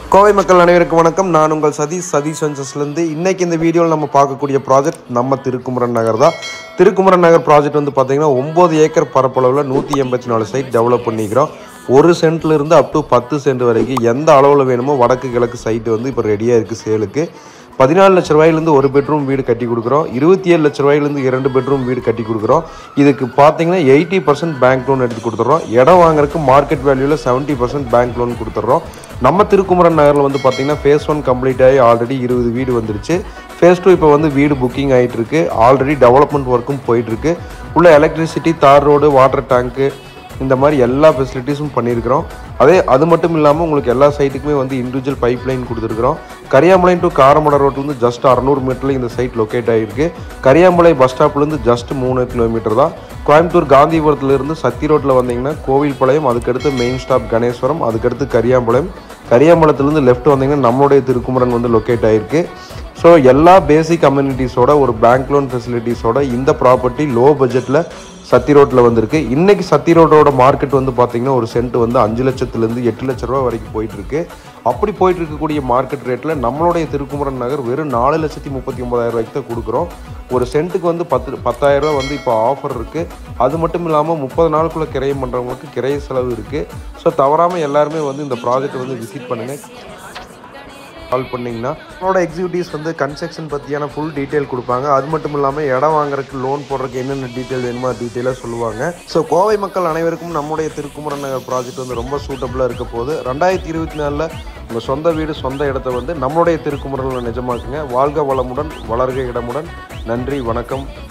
கோவை மக்கள் அனைவருக்கும் வணக்கம் நான் உங்கள் சதீஷ் சதீஷ் வெஞ்சர்ஸ்லேருந்து இன்னைக்கு இந்த வீடியோவில் நம்ம பார்க்கக்கூடிய ப்ராஜெக்ட் நம்ம திருக்குமரன் நகர் தான் திருக்குமரன் நகர் ப்ராஜெக்ட் வந்து பார்த்தீங்கன்னா ஒம்பது ஏக்கர் பரப்பளவில் நூற்றி எண்பத்தி நாலு சைட் டெவலப் பண்ணிக்கிறோம் ஒரு சென்ட்ல இருந்து அப் டு பத்து சென்ட் வரைக்கும் எந்த அளவில் வேணுமோ வடக்கு கிழக்கு சைட்டு வந்து இப்போ ரெடியாக இருக்குது சேலுக்கு பதினாலு லட்ச ரூபாயிலேருந்து ஒரு பெட்ரூம் வீடு கட்டி கொடுக்குறோம் இருபத்தி ஏழு லட்ச ரூபாயிலேருந்து இரண்டு பெட்ரூம் வீடு கட்டி கொடுக்குறோம் இதுக்கு பார்த்தீங்கன்னா எயிட்டி பர்சன்ட் பேங்க் லோன் எடுத்து கொடுத்துட்றோம் இடம் வாங்குறதுக்கு மார்க்கெட் வேல்யூவில் செவன்ட்டி பர்சன்ட் பேங்க் லோன் கொடுத்துட்றோம் நம்ம திருக்குமரன் நகரில் வந்து பார்த்தீங்கன்னா ஃபேஸ் ஒன் கம்ப்ளீட் ஆகி ஆல்ரெடி இருபது வீடு வந்துருச்சு ஃபேஸ் டூ இப்போ வந்து வீடு புக்கிங் ஆகிட்டு இருக்கு ஆல்ரெடி டெவலப்மெண்ட் ஒர்க்கும் போயிட்டு இருக்கு உள்ள எலக்ட்ரிசிட்டி தார் ரோடு வாட்டர் டேங்க்கு இந்த மாதிரி எல்லா ஃபெசிலிட்டிஸும் பண்ணியிருக்கிறோம் அதே அது மட்டும் இல்லாமல் உங்களுக்கு எல்லா சைட்டுக்குமே வந்து இண்டிவிஜுவல் பைப் லைன் கொடுத்துருக்குறோம் கரியாமலை டு காரமடை ரோட்டு வந்து ஜஸ்ட் அறநூறு மீட்டரில் இந்த சைட் லொக்கேட் ஆகிருக்கு கரியாமலை பஸ் ஸ்டாப்லேருந்து ஜஸ்ட் மூணு கிலோமீட்டர் தான் கோயம்புத்தூர் காந்திபுரத்துலேருந்து சத்தி ரோட்டில் வந்தீங்கன்னா கோவில்பாளையம் அதுக்கடுத்து மெயின் ஸ்டாப் கணேஸ்வரம் அதுக்கடுத்து கரியாம்பாளையம் கரியாம்பாளையத்துலேருந்து லெஃப்ட் வந்தீங்கன்னா நம்மளுடைய திருக்குமரன் வந்து லொக்கேட் ஆகிருக்கு ஸோ எல்லா பேசிக் கம்யூனிட்டிஸோட ஒரு பேங்க் லோன் ஃபெசிலிட்டிஸோட இந்த ப்ராப்பர்ட்டி லோ பட்ஜெட்டில் சத்தி ரோட்டில் வந்திருக்கு இன்னைக்கு சத்தி ரோடோட மார்க்கெட் வந்து பார்த்தீங்கன்னா ஒரு சென்ட் வந்து அஞ்சு லட்சத்துலேருந்து எட்டு லட்ச ரூபா வரைக்கும் போயிட்டு இருக்கு அப்படி போயிட்டு இருக்கக்கூடிய மார்க்கெட் ரேட்டில் நம்மளுடைய திருக்குமரன் நகர் வெறும் நாலு லட்சத்தி முப்பத்தி ஒன்பதாயிரம் ரூபாய்க்கு தான் கொடுக்குறோம் ஒரு சென்ட்டுக்கு வந்து பத்து பத்தாயிரம் ரூபா வந்து இப்போ ஆஃபர் இருக்குது அது மட்டும் இல்லாமல் முப்பது நாளுக்குள்ளே கிரையம் பண்ணுறவங்களுக்கு கிரைய செலவு இருக்குது ஸோ தவறாமல் எல்லாருமே வந்து இந்த ப்ராஜெக்ட் வந்து விசிட் பண்ணுங்கள் கால் பண்ணிங்கன்னா அவங்களோட எக்ஸிக்யூட்டிவ்ஸ் வந்து கன்ஸ்ட்ரக்ஷன் பற்றியான ஃபுல் டீட்டெயில் கொடுப்பாங்க அது மட்டும் இல்லாமல் இடம் வாங்குறதுக்கு லோன் போடுறதுக்கு என்னென்ன டீட்டெயில் வேணுமோ டீட்டெயிலாக சொல்லுவாங்க ஸோ கோவை மக்கள் அனைவருக்கும் நம்முடைய திருக்குமரன் நகர் ப்ராஜெக்ட் வந்து ரொம்ப சூட்டபுளாக இருக்க போகுது ரெண்டாயிரத்தி இருபத்தி நாலில் உங்கள் சொந்த வீடு சொந்த இடத்த வந்து நம்மளுடைய திருக்குமரனில் நிஜமாக்குங்க வாழ்க வளமுடன் வளர்க இடமுடன் நன்றி வணக்கம்